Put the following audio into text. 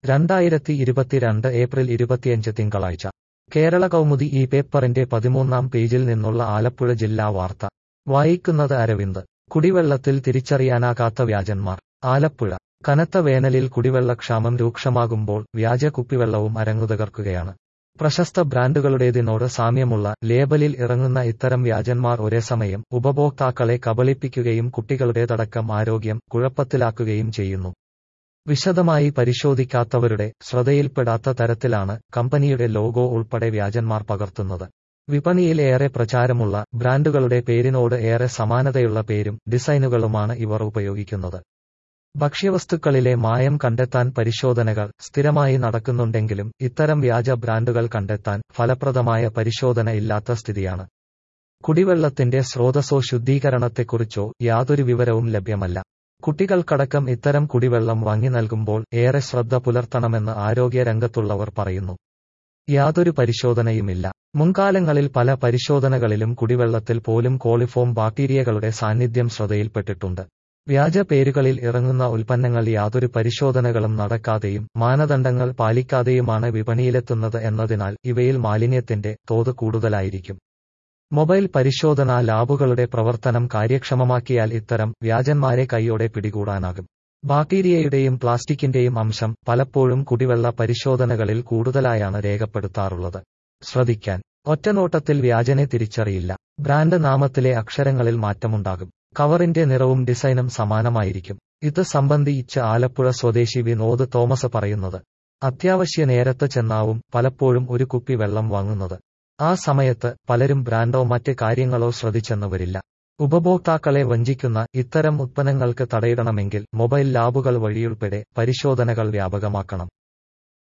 രണ്ടായിരത്തി ഇരുപത്തിരണ്ട് ഏപ്രിൽ ഇരുപത്തിയഞ്ച് തിങ്കളാഴ്ച കേരള കൗമുദി ഈ പേപ്പറിന്റെ പതിമൂന്നാം പേജിൽ നിന്നുള്ള ആലപ്പുഴ ജില്ലാ വാർത്ത വായിക്കുന്നത് അരവിന്ദ് കുടിവെള്ളത്തിൽ തിരിച്ചറിയാനാകാത്ത വ്യാജന്മാർ ആലപ്പുഴ കനത്ത വേനലിൽ കുടിവെള്ളക്ഷാമം രൂക്ഷമാകുമ്പോൾ വ്യാജ കുപ്പിവെള്ളവും അരങ്ങുതകർക്കുകയാണ് പ്രശസ്ത ബ്രാൻഡുകളുടേതിനോട് സാമ്യമുള്ള ലേബലിൽ ഇറങ്ങുന്ന ഇത്തരം വ്യാജന്മാർ ഒരേസമയം ഉപഭോക്താക്കളെ കബളിപ്പിക്കുകയും കുട്ടികളുടേതടക്കം ആരോഗ്യം കുഴപ്പത്തിലാക്കുകയും ചെയ്യുന്നു വിശദമായി പരിശോധിക്കാത്തവരുടെ ശ്രദ്ധയിൽപ്പെടാത്ത തരത്തിലാണ് കമ്പനിയുടെ ലോഗോ ഉൾപ്പെടെ വ്യാജന്മാർ പകർത്തുന്നത് വിപണിയിൽ ഏറെ പ്രചാരമുള്ള ബ്രാൻഡുകളുടെ പേരിനോട് ഏറെ സമാനതയുള്ള പേരും ഡിസൈനുകളുമാണ് ഇവർ ഉപയോഗിക്കുന്നത് ഭക്ഷ്യവസ്തുക്കളിലെ മായം കണ്ടെത്താൻ പരിശോധനകൾ സ്ഥിരമായി നടക്കുന്നുണ്ടെങ്കിലും ഇത്തരം വ്യാജ ബ്രാൻഡുകൾ കണ്ടെത്താൻ ഫലപ്രദമായ പരിശോധന ഇല്ലാത്ത സ്ഥിതിയാണ് കുടിവെള്ളത്തിന്റെ സ്രോതസ്സോ ശുദ്ധീകരണത്തെക്കുറിച്ചോ യാതൊരു വിവരവും ലഭ്യമല്ല കുട്ടികൾക്കടക്കം ഇത്തരം കുടിവെള്ളം വാങ്ങി നൽകുമ്പോൾ ഏറെ ശ്രദ്ധ പുലർത്തണമെന്ന് ആരോഗ്യരംഗത്തുള്ളവർ പറയുന്നു യാതൊരു പരിശോധനയുമില്ല മുൻകാലങ്ങളിൽ പല പരിശോധനകളിലും കുടിവെള്ളത്തിൽ പോലും കോളിഫോം ബാക്ടീരിയകളുടെ സാന്നിധ്യം ശ്രദ്ധയിൽപ്പെട്ടിട്ടുണ്ട് വ്യാജ പേരുകളിൽ ഇറങ്ങുന്ന ഉൽപ്പന്നങ്ങൾ യാതൊരു പരിശോധനകളും നടക്കാതെയും മാനദണ്ഡങ്ങൾ പാലിക്കാതെയുമാണ് വിപണിയിലെത്തുന്നത് എന്നതിനാൽ ഇവയിൽ മാലിന്യത്തിന്റെ തോത് കൂടുതലായിരിക്കും മൊബൈൽ പരിശോധനാ ലാബുകളുടെ പ്രവർത്തനം കാര്യക്ഷമമാക്കിയാൽ ഇത്തരം വ്യാജന്മാരെ കൈയോടെ പിടികൂടാനാകും ബാക്ടീരിയയുടെയും പ്ലാസ്റ്റിക്കിന്റെയും അംശം പലപ്പോഴും കുടിവെള്ള പരിശോധനകളിൽ കൂടുതലായാണ് രേഖപ്പെടുത്താറുള്ളത് ശ്രദ്ധിക്കാൻ ഒറ്റനോട്ടത്തിൽ വ്യാജനെ തിരിച്ചറിയില്ല ബ്രാൻഡ് നാമത്തിലെ അക്ഷരങ്ങളിൽ മാറ്റമുണ്ടാകും കവറിന്റെ നിറവും ഡിസൈനും സമാനമായിരിക്കും ഇത് സംബന്ധിച്ച് ആലപ്പുഴ സ്വദേശി വിനോദ് തോമസ് പറയുന്നത് അത്യാവശ്യ നേരത്ത് ചെന്നാവും പലപ്പോഴും ഒരു കുപ്പി വെള്ളം വാങ്ങുന്നത് ആ സമയത്ത് പലരും ബ്രാൻഡോ മറ്റ് കാര്യങ്ങളോ ശ്രദ്ധിച്ചെന്ന് വരില്ല ഉപഭോക്താക്കളെ വഞ്ചിക്കുന്ന ഇത്തരം ഉത്പന്നങ്ങൾക്ക് തടയിടണമെങ്കിൽ മൊബൈൽ ലാബുകൾ വഴിയുൾപ്പെടെ പരിശോധനകൾ വ്യാപകമാക്കണം